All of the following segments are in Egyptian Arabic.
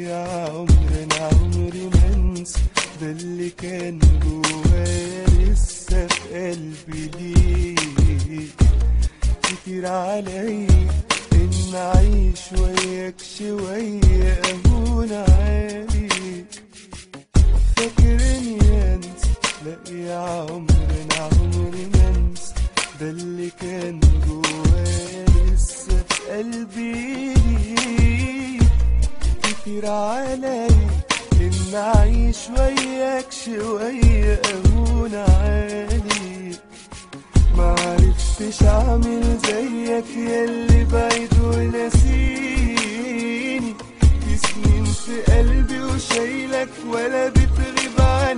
يا عمري انا عمري ما انسى ده اللي كان جوايا لسه في قلبي ليك كتير عليا ان اعيش وياك شويه اهون عليك فاكرني انسى لا يا عمري انا عمري ما انسى ده اللي كان جوايا لسه في قلبي ليك كتير عليا ان اعيش وياك شويه اهون عليك معرفتش اعمل زيك ياللي بعيد ونسيني في سنين في قلبي وشايلك ولا بتغيب عن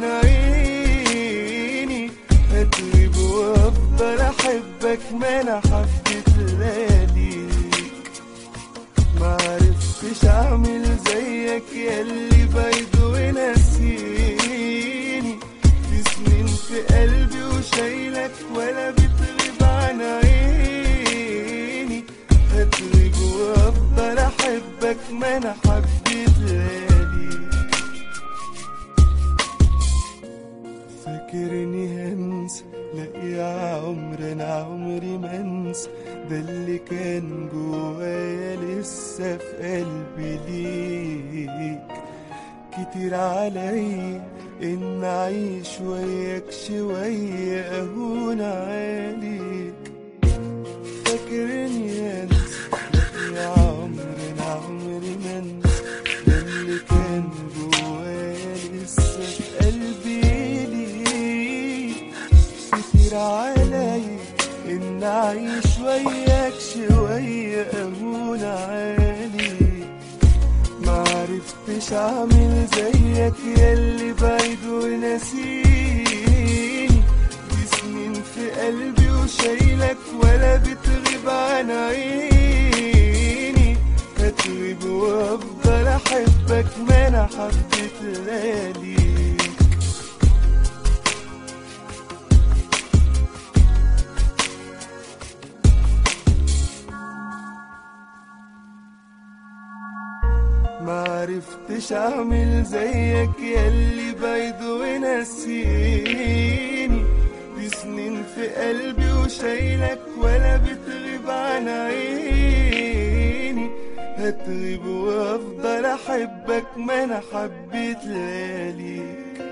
عيني هتغيب وافضل احبك ما انا حبيت لياليك معرفتش اعمل زيك ياللي بعيد ونسيني في سنين في قلبي وشايلك ولا بتغيب عن عيني هتغيب وافضل احبك ما انا حبيت لياليك فاكرني هنسى لا يا عمري انا عمري ما انسى ده اللي كان جوايا لسه في قلبي ليك كتير عليا ان اعيش وياك شويه اهون عليك فاكرني انسى لا يا عمري انا عمري ما انسى ده اللي كان جوايا لسه في قلبي ليك كتير عليا ان اعيش وياك شويه اهون عليك معرفتش اعمل زيك ياللي بعيد ونسيني دي سنين في قلبي وشايلك ولا بتغيب عن عيني هتغيب وافضل احبك ما انا حبيت لياليك معرفتش اعمل زيك ياللي بعيد ونسيني دي سنين في قلبي وشايلك ولا بتغيب عن عيني هتغيب وافضل احبك ما انا حبيت لياليك